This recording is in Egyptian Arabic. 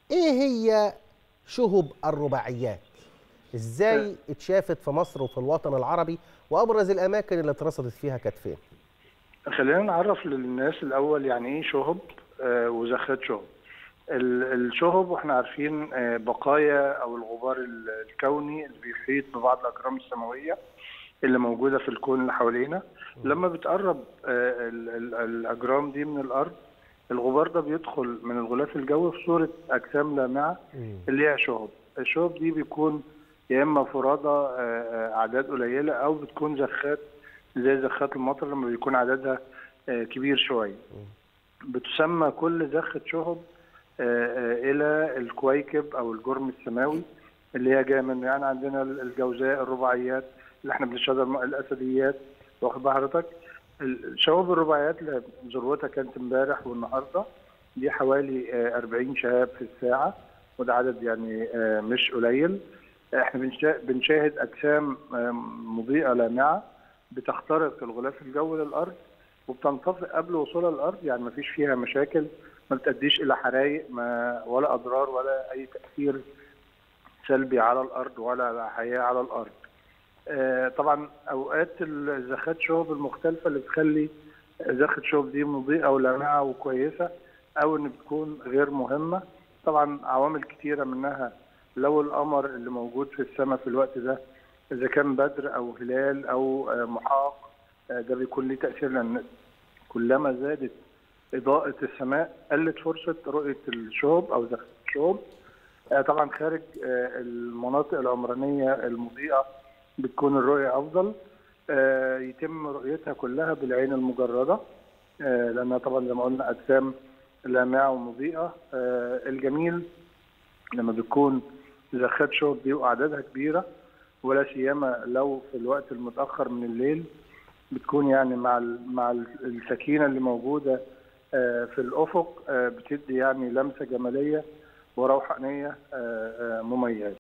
ايه هي شهب الرباعيات ازاي اتشافت في مصر وفي الوطن العربي وابرز الاماكن اللي اترصدت فيها كانت فين خلينا نعرف للناس الاول يعني ايه شهب آه، وزخات شهب ال- الشهب واحنا عارفين آه، بقايا او الغبار ال- الكوني اللي بيحيط ببعض الاجرام السماويه اللي موجوده في الكون اللي حوالينا لما بتقرب آه، ال- ال- الاجرام دي من الارض الغبار ده بيدخل من الغلاف الجوي في صوره اجسام لامعه اللي هي شهب الشهب دي بيكون يا اما فرادى آه، آه، اعداد قليله او بتكون زخات زي زخات المطر لما بيكون عددها آه، كبير شويه بتسمى كل زخة شهب آه، آه، إلى الكويكب أو الجرم السماوي اللي هي جاية منه يعني عندنا الجوزاء الرباعيات اللي احنا بنشهدها الم- الأسديات واخد بال حضرتك ال- شهب الرباعيات اللي ذروتها كانت امبارح والنهارده دي حوالي آه، 40 شهاب في الساعة وده عدد يعني آه، مش قليل احنا بنشا- بنشاهد أجسام آه، مضيئة لامعة بتخترق الغلاف الجوي للأرض وبتنطفئ قبل وصولها للارض يعني ما فيش فيها مشاكل ما بتأديش الى حرائق ما ولا اضرار ولا اي تاثير سلبي على الارض ولا على حياه على الارض. آه، طبعا اوقات الزخات شهب المختلفه اللي بتخلي زخة شهب دي مضيئه ولامعه وكويسه او ان بتكون غير مهمه طبعا عوامل كتيره منها لو القمر اللي موجود في السماء في الوقت ده اذا كان بدر او هلال او آه، محاق آه، ده بيكون ليه تاثير لان كلما زادت اضاءه السماء قلت فرصه رؤيه الشهب او زخم الشهب آه، طبعا خارج آه، المناطق العمرانيه المضيئه بتكون الرؤيه افضل آه، يتم رؤيتها كلها بالعين المجرده آه، لانها طبعا زي ما قلنا اجسام لامعه ومضيئه آه، الجميل لما بتكون زخات شهب دي واعدادها كبيره ولا سيما لو في الوقت المتاخر من الليل بتكون يعني مع ال- مع ال- السكينه اللي موجوده آه، في الافق آه، بتدي يعني لمسه جماليه وروحانيه آه، آه، مميزه